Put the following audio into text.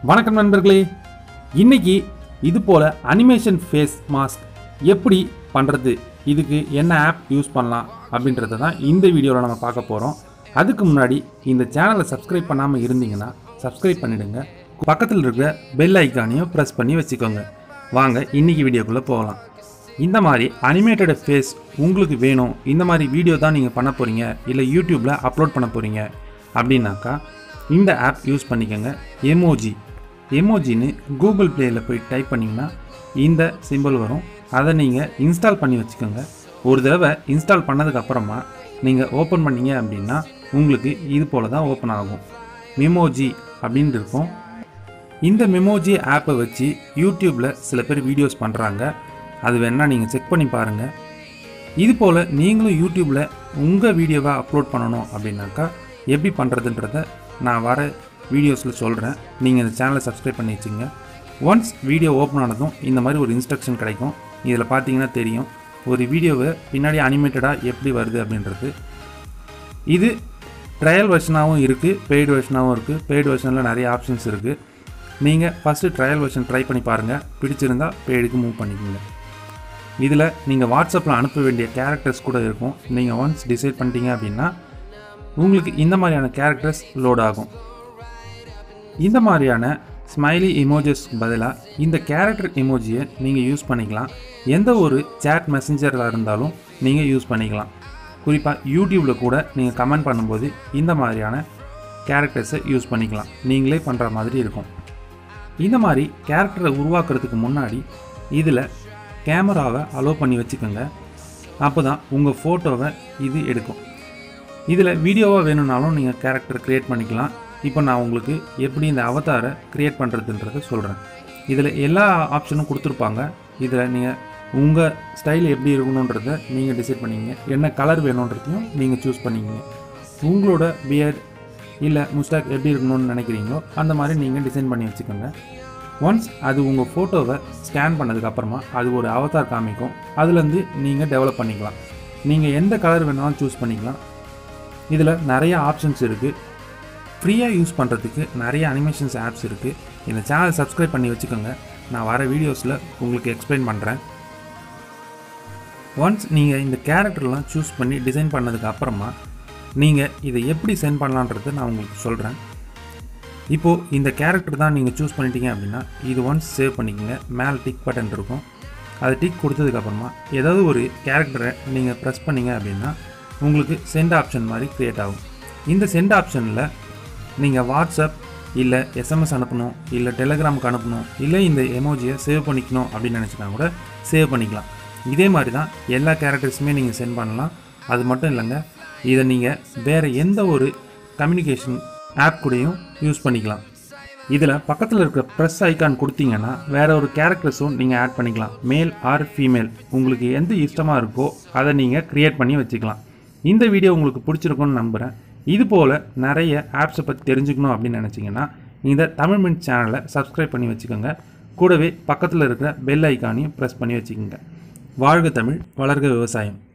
வணக்கம் நண்பர்களே இன்னைக்கு இது போல அனிமேஷன் ஃபேஸ் மாஸ்க் எப்படி பண்ணுறது இதுக்கு என்ன ஆப் யூஸ் பண்ணலாம் அப்படின்றத தான் இந்த வீடியோவில் நம்ம பார்க்க போகிறோம் அதுக்கு முன்னாடி இந்த சேனலை சப்ஸ்கிரைப் பண்ணாமல் இருந்தீங்கன்னா சப்ஸ்கிரைப் பண்ணிடுங்க பக்கத்தில் இருக்கிற பெல் ஐக்கானையும் ப்ரெஸ் பண்ணி வச்சுக்கோங்க வாங்க இன்னைக்கு வீடியோக்குள்ளே போகலாம் இந்த மாதிரி அனிமேட்டட் ஃபேஸ் உங்களுக்கு வேணும் இந்த மாதிரி வீடியோ தான் நீங்கள் பண்ண போகிறீங்க இல்லை யூடியூப்பில் அப்லோட் பண்ண போகிறீங்க அப்படின்னாக்கா இந்த ஆப் யூஸ் பண்ணிக்கோங்க எமோஜி எமோஜின்னு கூகுள் ப்ளேயில் போய் டைப் பண்ணிங்கன்னா இந்த சிம்பிள் வரும் அதை நீங்கள் இன்ஸ்டால் பண்ணி வச்சுக்கோங்க ஒரு தடவை இன்ஸ்டால் பண்ணதுக்கப்புறமா நீங்கள் ஓப்பன் பண்ணீங்க அப்படின்னா உங்களுக்கு இது போல் தான் ஓப்பன் ஆகும் மெமோஜி அப்படின்னு இருக்கும் இந்த மெமோஜி ஆப்பை வச்சு யூடியூப்பில் சில பேர் வீடியோஸ் பண்ணுறாங்க அது வேணால் நீங்கள் செக் பண்ணி பாருங்கள் இது போல் நீங்களும் யூடியூப்பில் உங்கள் வீடியோவை அப்லோட் பண்ணணும் அப்படின்னாக்கா எப்படி பண்ணுறதுன்றத நான் வர வீடியோஸில் சொல்கிறேன் நீங்கள் இந்த சேனலை சப்ஸ்கிரைப் பண்ணி வச்சுங்க ஒன்ஸ் வீடியோ ஓப்பன் ஆனதும் இந்த மாதிரி ஒரு இன்ஸ்ட்ரக்ஷன் கிடைக்கும் இதில் பார்த்தீங்கன்னா தெரியும் ஒரு வீடியோவை பின்னாடி அனிமேட்டடாக எப்படி வருது அப்படின்றது இது ட்ரையல் வெர்ஷனாகவும் இருக்குது பெய்டு வெர்ஷனாகவும் இருக்குது பெய்டு வெர்ஷனில் நிறைய ஆப்ஷன்ஸ் இருக்குது நீங்கள் ஃபஸ்ட்டு ட்ரையல் வெர்ஷன் ட்ரை பண்ணி பாருங்கள் பிடிச்சிருந்தா பெய்டுக்கு மூவ் பண்ணிக்கோங்க இதில் நீங்கள் வாட்ஸ்அப்பில் அனுப்ப வேண்டிய கேரக்டர்ஸ் கூட இருக்கும் நீங்கள் ஒன்ஸ் டிசைட் பண்ணிட்டீங்க அப்படின்னா உங்களுக்கு இந்த மாதிரியான கேரக்டர்ஸ் லோட் ஆகும் இந்த மாதிரியான ஸ்மைலி இமோஜஸ்க்கு பதிலாக இந்த கேரக்டர் இமோஜியை நீங்கள் யூஸ் பண்ணிக்கலாம் எந்த ஒரு சேட் மெசஞ்சராக இருந்தாலும் நீங்கள் யூஸ் பண்ணிக்கலாம் குறிப்பாக யூடியூப்பில் கூட நீங்கள் கமெண்ட் பண்ணும்போது இந்த மாதிரியான கேரக்டர்ஸை யூஸ் பண்ணிக்கலாம் நீங்களே பண்ணுற மாதிரி இருக்கும் இந்த மாதிரி கேரக்டரை உருவாக்குறதுக்கு முன்னாடி இதில் கேமராவை அலோவ் பண்ணி வச்சுக்கோங்க அப்போ தான் உங்கள் ஃபோட்டோவை இது எடுக்கும் இதில் வீடியோவாக வேணும்னாலும் நீங்கள் கேரக்டர் க்ரியேட் பண்ணிக்கலாம் இப்போ நான் உங்களுக்கு எப்படி இந்த அவதாரை க்ரியேட் பண்ணுறதுன்றதை சொல்கிறேன் இதில் எல்லா ஆப்ஷனும் கொடுத்துருப்பாங்க இதில் நீங்கள் உங்கள் ஸ்டைல் எப்படி இருக்கணுன்றதை நீங்கள் டிசைட் பண்ணிங்க என்ன கலர் வேணுன்றதையும் நீங்கள் சூஸ் பண்ணிக்கிங்க உங்களோட பியர்ட் இல்லை முஸ்டாக் எப்படி இருக்கணும்னு நினைக்கிறீங்களோ அந்த மாதிரி நீங்கள் டிசைன் பண்ணி வச்சுக்கோங்க ஒன்ஸ் அது உங்கள் ஃபோட்டோவை ஸ்கேன் பண்ணதுக்கப்புறமா அது ஒரு அவதார் காமிக்கும் அதுலேருந்து நீங்கள் டெவலப் பண்ணிக்கலாம் நீங்கள் எந்த கலர் வேணாலும் சூஸ் பண்ணிக்கலாம் இதில் நிறைய ஆப்ஷன்ஸ் இருக்குது ஃப்ரீயாக யூஸ் பண்ணுறதுக்கு நிறைய அனிமேஷன்ஸ் ஆப்ஸ் இருக்குது இந்த சேனலை சப்ஸ்கிரைப் பண்ணி வச்சுக்கோங்க நான் வர வீடியோஸில் உங்களுக்கு எக்ஸ்பிளைன் பண்ணுறேன் ஒன்ஸ் நீங்கள் இந்த கேரக்டர்லாம் சூஸ் பண்ணி டிசைன் பண்ணதுக்கு அப்புறமா நீங்கள் இதை எப்படி சென்ட் பண்ணலான்றதை நான் உங்களுக்கு சொல்கிறேன் இப்போது இந்த கேரக்டர் தான் நீங்கள் சூஸ் பண்ணிட்டீங்க அப்படின்னா இது ஒன்ஸ் சேவ் பண்ணிக்கோங்க மேலே டிக் பட்டன் இருக்கும் அது டிக் கொடுத்ததுக்கப்புறமா ஏதாவது ஒரு கேரக்டரை நீங்கள் ப்ரெஸ் பண்ணீங்க அப்படின்னா உங்களுக்கு சென்ட் ஆப்ஷன் மாதிரி க்ரியேட் ஆகும் இந்த சென்ட் ஆப்ஷனில் நீங்கள் வாட்ஸ்அப் இல்லை எஸ்எம்எஸ் அனுப்பணும் இல்லை டெலிகிராமுக்கு அனுப்பணும் இல்லை இந்த எமோஜியை சேவ் பண்ணிக்கணும் அப்படின்னு நினச்சினா கூட சேவ் பண்ணிக்கலாம் இதே மாதிரி தான் எல்லா கேரக்டர்ஸுமே நீங்கள் சென்ட் பண்ணலாம் அது மட்டும் இல்லைங்க இதை நீங்கள் வேறு எந்த ஒரு கம்யூனிகேஷன் ஆப் கூடயும் யூஸ் பண்ணிக்கலாம் இதில் பக்கத்தில் இருக்கிற ப்ரெஸ் ஐக்கான் கொடுத்தீங்கன்னா வேற ஒரு கேரக்டர்ஸும் நீங்கள் ஆட் பண்ணிக்கலாம் மேல் ஆர் ஃபீமேல் உங்களுக்கு எந்த இஷ்டமாக இருக்கோ அதை நீங்கள் க்ரியேட் பண்ணி வச்சுக்கலாம் இந்த வீடியோ உங்களுக்கு பிடிச்சிருக்கும்னு நம்புகிறேன் இது போல் நிறைய ஆப்ஸை பற்றி தெரிஞ்சுக்கணும் அப்படின்னு நினச்சிங்கன்னா இந்த தமிழ் மின்ட் சேனலை சப்ஸ்கிரைப் பண்ணி வச்சுக்கோங்க கூடவே பக்கத்தில் இருக்கிற பெல் ஐக்கானையும் ப்ரெஸ் பண்ணி வச்சுக்கோங்க வாழ்க தமிழ் வளர்க விவசாயம்